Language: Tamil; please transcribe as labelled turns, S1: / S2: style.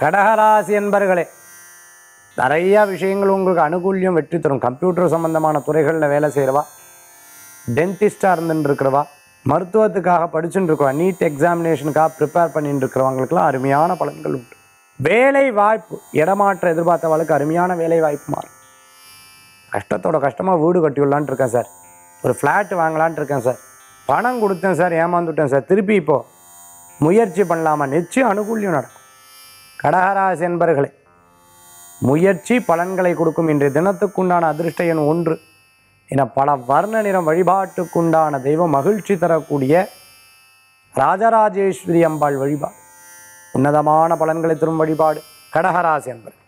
S1: கடகராசி என்பர்களே நிறைய விஷயங்கள் உங்களுக்கு அனுகூல்யம் வெற்றி தரும் கம்ப்யூட்டர் சம்பந்தமான துறைகளில் வேலை செய்கிறவா டென்டிஸ்டாக இருந்துட்டு இருக்கிறவா மருத்துவத்துக்காக படிச்சுட்டு இருக்கவா நீட் எக்ஸாமினேஷனுக்காக ப்ரிப்பேர் பண்ணிட்டு இருக்கிறவங்களுக்குலாம் அருமையான பலன்கள் உண்டு வேலை வாய்ப்பு இடமாற்ற எதிர்பார்த்தவளுக்கு அருமையான வேலை வாய்ப்பு மாறும் கஷ்டத்தோட கஷ்டமாக வீடு கட்டிவிடலான்ட்டு இருக்கேன் சார் ஒரு ஃப்ளாட் வாங்கலான்ட்டு இருக்கேன் சார் பணம் கொடுத்தேன் சார் ஏமாந்துட்டேன் சார் திருப்பி இப்போ முயற்சி பண்ணலாமா நிச்சயம் அனுகூல்யம் நடக்கும் கடகராசி என்பர்களே முயற்சி பலன்களை கொடுக்கும் இன்றைய தினத்துக்குண்டான அதிர்ஷ்ட எண் ஒன்று என பல வர்ண நிறம் வழிபாட்டுக்குண்டான தெய்வம் மகிழ்ச்சி தரக்கூடிய ராஜராஜேஸ்வரி அம்பாள் வழிபாடு உன்னதமான பலன்களை தரும் வழிபாடு கடகராசி என்பது